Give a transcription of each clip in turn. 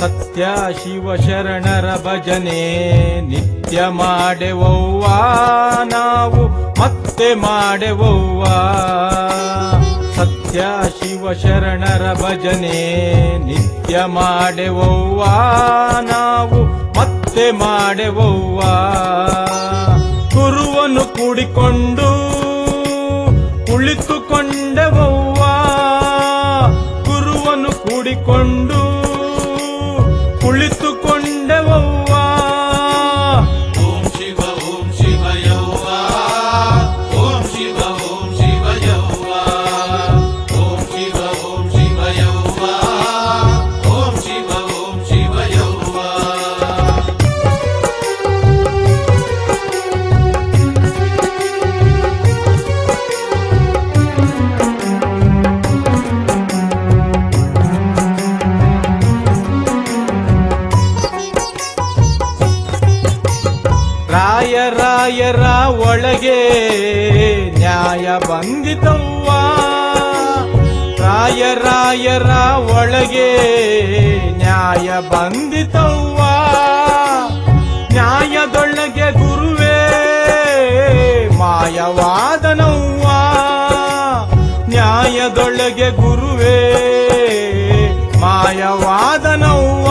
ಸತ್ಯ ಶಿವ ಶರಣರ ಭಜನೆ ನಿತ್ಯ ಮಾಡುವವ್ವ ನಾವು ಮತ್ತೆ ಮಾಡುವವ್ವ ಸತ್ಯ ಶಿವ ಶರಣರ ಭಜನೆ ನಿತ್ಯ ಮಾಡುವವ್ವ ನಾವು ಮತ್ತೆ ಮಾಡುವವ್ವ ಗುರುವನ್ನು ಕೂಡಿಕೊಂಡು ಕುಳಿತುಕೊಂಡೆವವ್ವ ಗುರುವನ್ನು ಕೂಡಿಕೊಂಡು ಕುಳಿತುಕೊಂಡೆವವ್ವ ಓಂ ಶಿವ ಓಂ ಶಿವಯವ್ವ ಓಂ ಶಿವ ಓಂ ಶಿವಯವ್ವ ಓಂ ಶಿವ ಓಂ ಶಿವಯವ್ವ ಓಂ ಶಿವ ಓಂ ಶಿವಯವ್ವ ರಾಯ ರಾಯರ ಒಳಗೆ ನ್ಯಾಯ ಬಂದಿತವ್ವ ರಾಯ ರಾಯರ ಒಳಗೆ ನ್ಯಾಯ ಬಂದಿತವ್ವ ನ್ಯಾಯದೊಳಗೆ ಗುರುವೇ ಮಾಯವಾದನವ್ವ ನ್ಯಾಯದೊಳಗೆ ಗುರುವೇ ಮಾಯವಾದನವ್ವ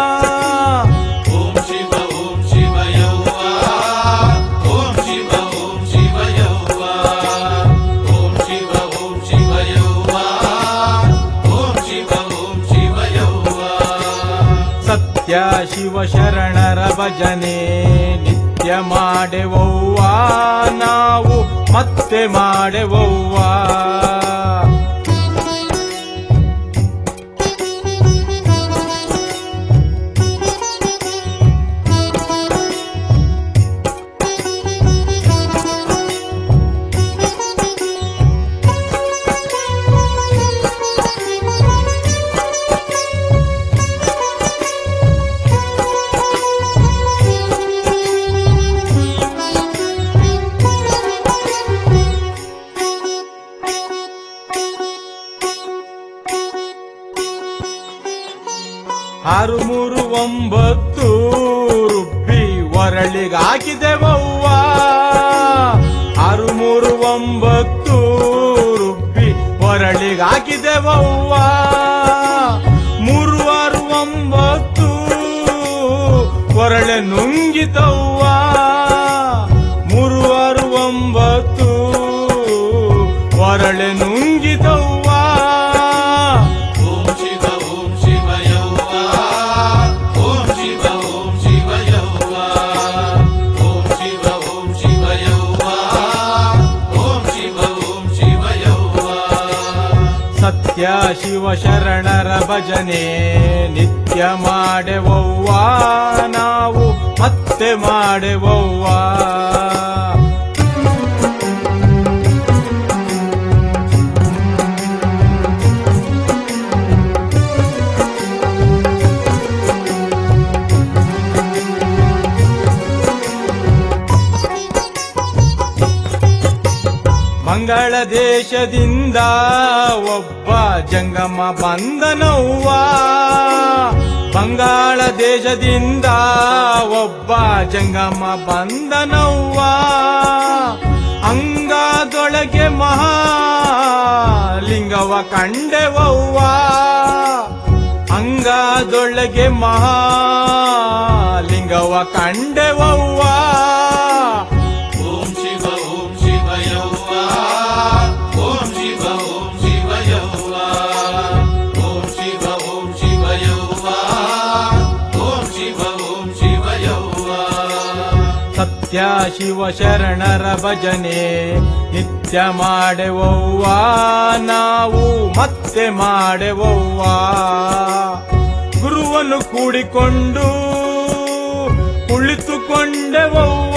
ಓಂ ಶಿವ ಓಂ ಶಿವಯವ್ವ ಓಂ ಶಿವ ಓಂ ಶಿವಯವ್ವ ಓಂ ಶಿವ ಓಂ ಶಿವಯವ್ವ ಓಂ ಶಿವ ಓಂ ಶಿವಯವ್ವ ಸತ್ಯ ಶಿವ ಶರಣರ ಭಜನೆ ನಿತ್ಯ ಮಾಡುವವ್ವ ನಾವು ಮತ್ತೆ ಮಾಡುವವ್ವ ಆರು ಮೂರು ಒಂಬತ್ತು ರುಬ್ಬಿ ಒರಳಿಗಾಕಿದೆವವ್ವ ಆರು ಮೂರು ಒಂಬತ್ತು ರುಬ್ಬಿ ಒರಳಿಗಾಕಿದೆವವ್ವ ಮೂರು ಆರು ಒಂಬತ್ತು ಒರಳೆ ನುಂಗಿತವ್ವ ಮೂರು ಆರು ಒಂಬತ್ತು ಒರಳೆ ನುಂಗಿತವ್ವ ಓಂ ಶಿವ ಓಂ ಶಿವಯವ್ವ ಓಂ ಶಿವ ಓಂ ಶಿವಯವ್ವ ಓಂ ಶಿವ ಓಂ ಶಿವಯವ್ವ ಓಂ ಶಿವ ಓಂ ಶಿವಯವ್ವ ಸತ್ಯ ಶಿವ ಶರಣರ ಭಜನೆ ನಿತ್ಯ ಮಾಡುವವ್ವ ನಾವು ಮತ್ತೆ ಮಾಡುವವ್ವ ಮಂಗಳ ದೇಶದಿಂದ ಒಬ್ಬ ಜಂಗಮ ಬಂದನವ್ವ ಬಂಗಾಳ ದೇಶದಿಂದ ಒಬ್ಬ ಜಂಗಮ ಬಂದನವ್ವ ಅಂಗದೊಳಗೆ ಮಹಾಲಿಂಗವ ಕಂಡೆವವ್ವ ಅಂಗದೊಳಗೆ ಮಹಾಲಿಂಗವ ಕಂಡೆವವ್ವ ಓಂ ಶಿವ ಓಂ ಶಿವಯವ್ವ ಓಂ ಶಿವ ಓಂ ಶಿವಯವ್ವ ಓಂ ಶಿವ ಓಂ ಶಿವಯವ್ವ ಓಂ ಶಿವ ಓಂ ಶಿವಯವ್ವ ಸತ್ಯ ಶಿವ ಶರಣರ ಭಜನೆ ನಿತ್ಯ ಮಾಡುವವ್ವ ನಾವು ಮತ್ತೆ ಮಾಡುವವ್ವ ಗುರುವನ್ನು ಕೂಡಿಕೊಂಡು ಕುಳಿತುಕೊಂಡೆವವ್ವ